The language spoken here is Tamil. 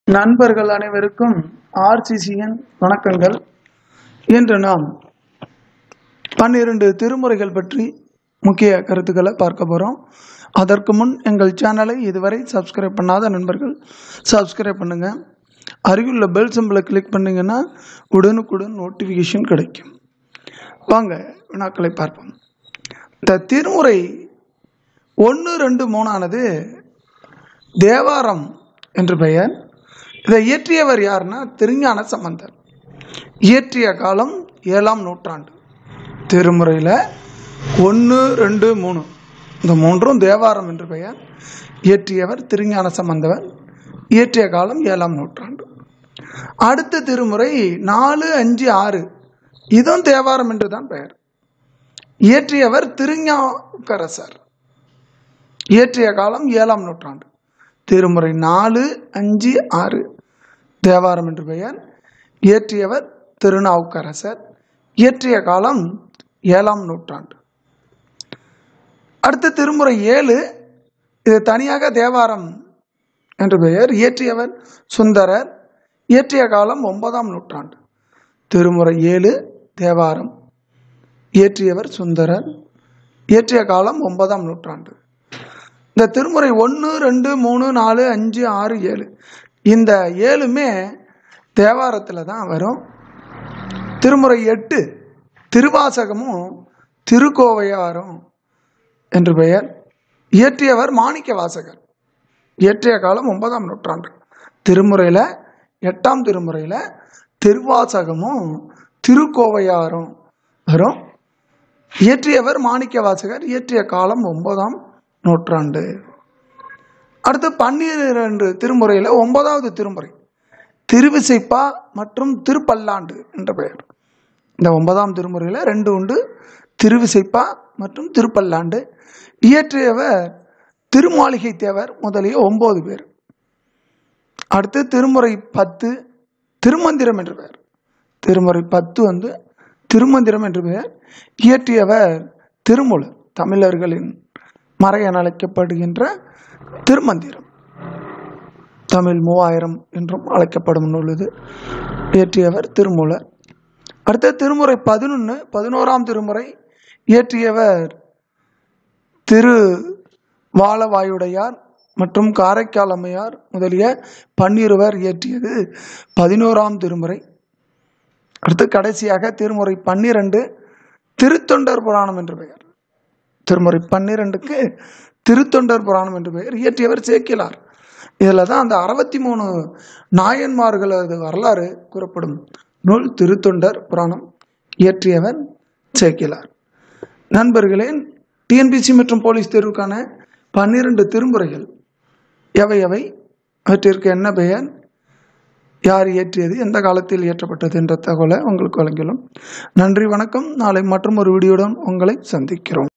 நண்பர்கள் அனைவருக்கும் ஆர்சிசியின் வணக்கங்கள் இன்று நாம் பன்னிரண்டு திருமுறைகள் பற்றி முக்கிய கருத்துக்களை பார்க்க போகிறோம் அதற்கு முன் எங்கள் சேனலை இதுவரை சப்ஸ்கிரைப் பண்ணாத நண்பர்கள் சப்ஸ்கிரைப் பண்ணுங்கள் அருகிலுள்ள பெல் சிம்பிளை கிளிக் பண்ணிங்கன்னா உடனுக்குடன் நோட்டிஃபிகேஷன் கிடைக்கும் வாங்க வினாக்களை பார்ப்போம் இந்த திருமுறை ஒன்று ரெண்டு மூணானது தேவாரம் என்று பெயர் இதை இயற்றியவர் யாருன்னா திருஞான சம்பந்தர் இயற்றிய காலம் ஏழாம் நூற்றாண்டு திருமுறையில் ஒன்று ரெண்டு மூணு இந்த மூன்றும் தேவாரம் என்று பெயர் இயற்றியவர் திருஞான சம்பந்தவர் இயற்றிய காலம் ஏழாம் நூற்றாண்டு அடுத்த திருமுறை நாலு அஞ்சு ஆறு இதுவும் தேவாரம் என்று தான் பெயர் இயற்றியவர் திருஞாக்கரசர் இயற்றிய காலம் ஏழாம் நூற்றாண்டு திருமுறை நாலு அஞ்சு ஆறு தேவாரம் என்று பெயர் இயற்றியவர் திருநாவுக்கரசர் இயற்றிய காலம் ஏழாம் நூற்றாண்டு அடுத்த திருமுறை ஏழு இது தனியாக தேவாரம் என்று பெயர் இயற்றியவர் சுந்தரர் இயற்றிய காலம் ஒன்பதாம் நூற்றாண்டு திருமுறை ஏழு தேவாரம் இயற்றியவர் சுந்தரர் இயற்றிய காலம் ஒன்பதாம் நூற்றாண்டு இந்த திருமுறை ஒன்று ரெண்டு மூணு நாலு அஞ்சு ஆறு ஏழு இந்த ஏழுமே தேவாரத்தில் தான் வரும் திருமுறை எட்டு திருவாசகமும் திருக்கோவையாரும் என்று பெயர் இயற்றியவர் மாணிக்க வாசகர் இயற்றிய காலம் ஒன்பதாம் நூற்றாண்டு திருமுறையில் எட்டாம் திருமுறையில் திருவாசகமும் திருக்கோவையாரும் வரும் இயற்றியவர் மாணிக்க வாசகர் இயற்றிய காலம் ஒன்பதாம் நூற்றாண்டு அடுத்து பன்னிரண்டு திருமுறையில் ஒன்பதாவது திருமுறை திருவிசைப்பா மற்றும் திருப்பல்லாண்டு என்ற பெயர் இந்த ஒன்பதாம் திருமுறையில் ரெண்டு உண்டு திருவிசைப்பா மற்றும் திருப்பல்லாண்டு இயற்றியவர் திருமாளிகை தேவர் முதலிய ஒன்பது பேர் அடுத்து திருமுறை பத்து திருமந்திரம் என்று பெயர் திருமுறை பத்து வந்து திருமந்திரம் என்று பெயர் இயற்றியவர் திருமூலர் தமிழர்களின் மறை என அழைக்கப்படுகின்ற திருமந்திரம் தமிழ் மூவாயிரம் என்றும் அழைக்கப்படும் நூல் இது இயற்றியவர் திருமூலர் அடுத்த திருமுறை பதினொன்று பதினோராம் திருமுறை இயற்றியவர் திரு வாழவாயுடையார் மற்றும் காரைக்கால் அம்மையார் முதலிய பன்னிருவர் இயற்றியது பதினோராம் திருமுறை அடுத்து கடைசியாக திருமுறை பன்னிரண்டு திருத்தொண்டர் புராணம் என்று பெயர் திருமுறை பன்னிரெண்டுக்கு திருத்தொண்டர் புராணம் என்று பெயர் இயற்றியவர் சேக்கிலார் இதில் தான் அந்த அறுபத்தி மூணு நாயன்மார்களது வரலாறு கூறப்படும் நூல் திருத்தொண்டர் புராணம் இயற்றியவர் சேக்கிலார் நண்பர்களே டிஎன்பிசி மற்றும் போலீஸ் தேர்வுக்கான பன்னிரண்டு திருமுறைகள் எவை எவை அவற்றிற்கு என்ன பெயர் யார் இயற்றியது எந்த காலத்தில் இயற்றப்பட்டது என்ற தகவலை உங்களுக்கு வழங்கியுள்ளோம் நன்றி வணக்கம் நாளை மற்றும் ஒரு வீடியோடன் உங்களை சந்திக்கிறோம்